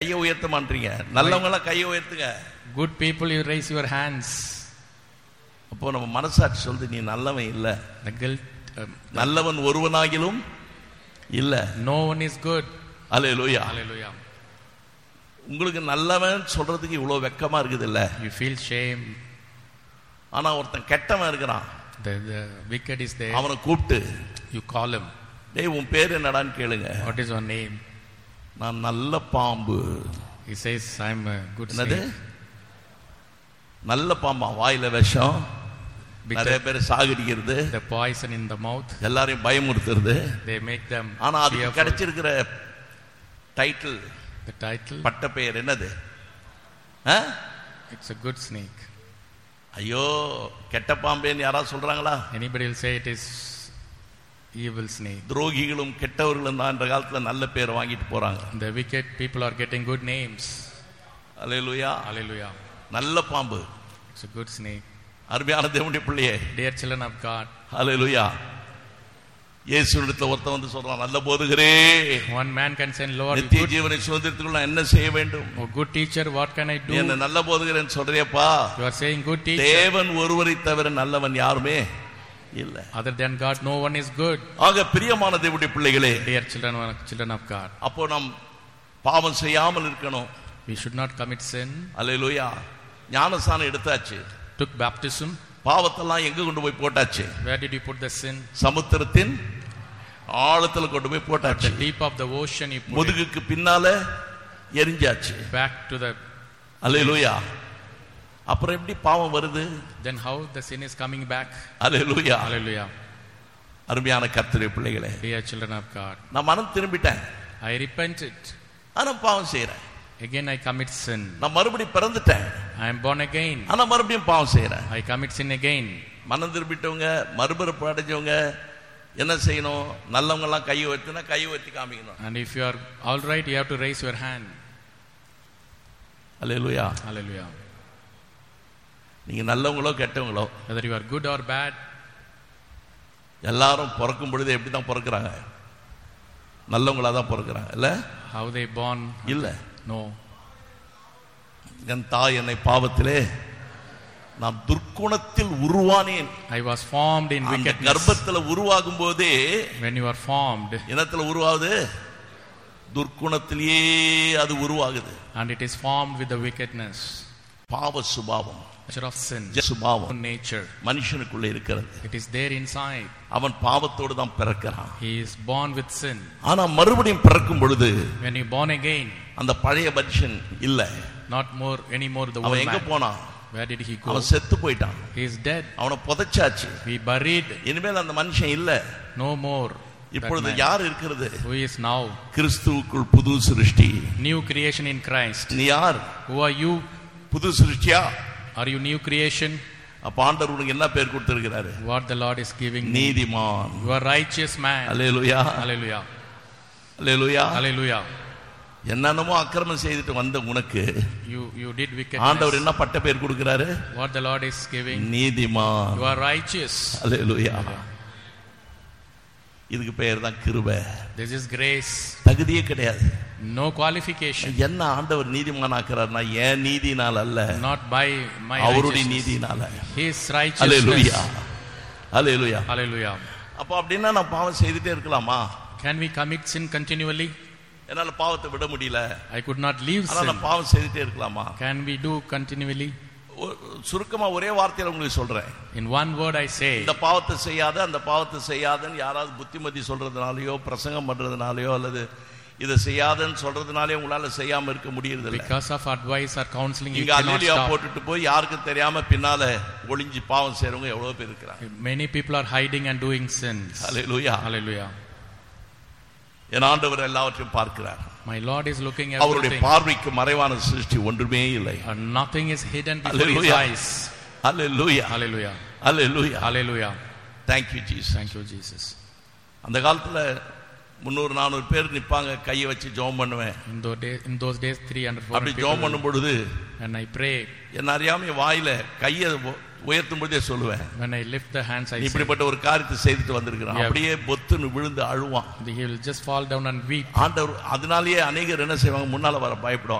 கையை உயர்த்த மாட்டீங்க நல்லவங்க எல்லாம் கையை உயர்த்துங்க Good people, you raise your hands. அப்போ நம்ம மனசாட்சி சொல்லுது நீ நல்லவன் இல்ல The guilt, um, நல்லவன் ஒருவனாகிலும் இல்ல no one is good. Hallelujah Hallelujah. உங்களுக்கு நல்லவன் சொல்றதுக்கு இவ்வளவு வெக்கமா இருக்குது இல்ல You feel shame. ஆனா ஒருத்தன் கெட்டவன் இருக்கிறான் The, the wicked is there. அவனை கூப்பிட்டு You call him. டேய் உன் பேர் என்னடான்னு கேளுங்க What is your name? நான் நல்ல பாம்பு He says, I'm a good என்னது snake. நல்ல பாம்பா வாயில விஷம் நிறைய Bitter, பேர் சாகடிக்கிறது the poison in the mouth. எல்லாரையும் பயமுறுத்துறது They make them ஆனா அதுக்கு fearful. கிடைச்சிருக்கிற டைட்டில் The title, பட்ட பெயர் என்னது ஆ? it's a good snake. ஐயோ கெட்ட பாம்பேன்னு யாராவது சொல்றாங்களா Anybody will say it is evil snake. துரோகிகளும் கெட்டவர்களும் தான் என்ற காலத்துல நல்ல பேர் வாங்கிட்டு போறாங்க The wicked people are getting good names. Hallelujah Hallelujah. நல்ல பாம்பு It's a good snake. அருமையான தேவனுடைய பிள்ளையே Dear children of God, அல்லேலூயா இயேசுவிடத்துல ஒருத்தன் வந்து சொல்றான் நல்ல போதுகிறே one man can say, Lord, நித்திய good, ஜீவனை சுதந்திரத்துக்குள்ள நான் என்ன செய்ய வேண்டும் oh, good teacher, what can I நீ do? என்ன நல்ல போதுகிறேன்னு சொல்றியப்பா You are saying, good teacher. தேவன் ஒருவரை தவிர நல்லவன் யாருமே இல்ல Other than God, no one is good. ஆக பிரியமான தேவனுடைய பிள்ளைகளே Dear children, children of God, அப்போ நாம் பாவம் செய்யாமல் இருக்கணும் we should not commit sin. அல்லேலூயா ஞானஸ்தானம் எடுத்தாச்சு Took baptism. பாவத்தெல்லாம் எங்க கொண்டு போய் போட்டாச்சு Where did you put the sin? சமுத்திரத்தின் ஆழத்துல கொண்டு போய் The போட்டாச்சு deep of the ocean, you put it முதுகுக்கு பின்னால எரிஞ்சாச்சு back to the. அல்லேலூயா அப்புறம் எப்படி பாவம் வருது Then how the sin is coming back? Hallelujah Hallelujah. அருமையான கர்த்தருடைய பிள்ளைகளே Dear children of God, நான் மனம் திரும்பிட்டேன் I repented. ஆனா பாவம் செய்யறேன் Again, I commit sin. நான் மறுபடியும் பிறந்துட்டேன் I am born again. ஆனா மறுபடியும் பாவம் செய்யறேன் I commit sin again. மனம் திரும்பிட்டவங்க மறுபிறப்பு அடைஞ்சவங்க என்ன செய்யணும் நல்லவங்க எல்லாம் கையை வைத்துனா கையை வைத்து காமிக்கணும் And if you are all right, you have to raise your hand. Hallelujah Hallelujah. நீங்க நல்லவங்களோ கெட்டவங்களோ Whether you are good or bad, எல்லாரும் பிறக்கும் பொழுது எப்படி தான் பிறக்கிறாங்க நல்லவங்களா தான் பிறக்கிறாங்க இல்ல how they born? இல்ல No. என் தாய் என்னை பாவத்திலே நான் துர்க்குணத்தில் உருவானேன் I was formed in அந்த wickedness. கர்ப்பத்துல உருவாகும் போதே When you are formed, இனத்துல உருவாகுது துர்க்குணத்திலேயே அது உருவாகுது and it is formed with the wickedness, பாவ சுபாவம் nature of sin, சுபாவம் nature. மனுஷனுக்குள்ள இருக்கிறது It is there inside. அவன் பாவத்தோடு தான் பிறக்கிறான் He is born with sin. ஆனா மறுபடியும் பிறக்கும் பொழுது When you born again, அந்த பழைய மனுஷன் இல்ல not more anymore the அவன் old எங்க man. போனான் Where did he go? அவன் செத்து போயிட்டான் He is dead. அவனை புதைச்சாச்சு We buried. இனிமேல் அந்த மனுஷன் இல்ல No more. that இப்பொழுது man. யார் இருக்கிறது Who is now? கிறிஸ்துவுக்குள் புது சிருஷ்டி New creation in Christ. நீ யார் Who are you? புது சிருஷ்டியா Are you new creation? அப்ப ஆண்டவர் உனக்கு என்ன பேர் கொடுத்திருக்கிறாரு What the Lord is giving me. நீதிமான் You are righteous man. Hallelujah Hallelujah. Hallelujah Hallelujah. என்னென்னமோ அக்கிரமம் செய்துட்டு வந்த உனக்கு You you did ஆண்டவர் wickedness. என்ன பட்ட பேர் கொடுக்கிறாரு What the Lord is giving. நீதிமான் You are righteous. அல்லேலூயா இதுக்கு பெயர் தான் கிருபை This is grace. தகுதியே கிடையாது No qualification. என்ன ஆண்டவர் நீதிமான் ஆக்குறாருன்னா ஏன் நீதினால் அல்ல Not by my அவருடைய righteousness. நீதினால His அல்லேலூயா righteousness. அல்லேலூயா Hallelujah. அப்போ அப்படின்னா நான் பாவம் செய்துட்டே இருக்கலாமா Can we commit sin continually? என்னால பாவத்தை விட முடியல I could not leave ஆனா sin. நான் பாவம் செய்துட்டே இருக்கலாமா Can we do continually? ஒ- சுருக்கமா ஒரே வார்த்தையில உங்களுக்கு சொல்றேன் In one word I say, இந்த பாவத்தை செய்யாத அந்த பாவத்தை செய்யாதன்னு யாராவது புத்திமதி சொல்றதுனாலயோ பிரசங்கம் பண்றதுனாலயோ அல்லது இதை செய்யாதன்னு சொல்றதுனாலே உங்களால செய்யாம இருக்க முடியறது இல்ல because of advice or counseling, you இங்க cannot அலுவலியா stop. போட்டுட்டு போய் யாருக்கும் தெரியாம பின்னால ஒளிஞ்சு பாவம் செய்றவங்க எவ்வளவு பேர் இருக்கிறாங்க Many people are hiding and doing sins. Hallelujah Hallelujah. என் ஆண்டவர் எல்லாவற்றையும் பார்க்கிறார் My Lord is looking அவருடைய everything. பார்வைக்கு மறைவான சிருஷ்டி ஒன்றுமே இல்லை And nothing is hidden before His Hallelujah. eyes. Hallelujah Hallelujah. Hallelujah Hallelujah. Thank you Jesus Thank you, Jesus. அந்த காலத்துல முந்நூறு நானூறு பேர் நிப்பாங்க கையை வச்சு ஜெபம் பண்ணுவேன் In those days, in those days 300, அப்படி 400 ஜெபம் people. பண்ணும் பொழுது And I pray. என்ன அறியாம என் வாயில கையை உ- உயர்த்தும் பொழுதே சொல்லுவேன் When I lift the hands, I நீ say, இப்படிப்பட்ட ஒரு காரியத்தை செய்துட்டு வந்திருக்கிறான் Yeah. அப்படியே பொத்துன்னு விழுந்து அழுவான் He will just fall down and weep. ஆண்டவர் அதனாலேயே அநேகர் என்ன செய்வாங்க முன்னால வர பயப்படுவாங்க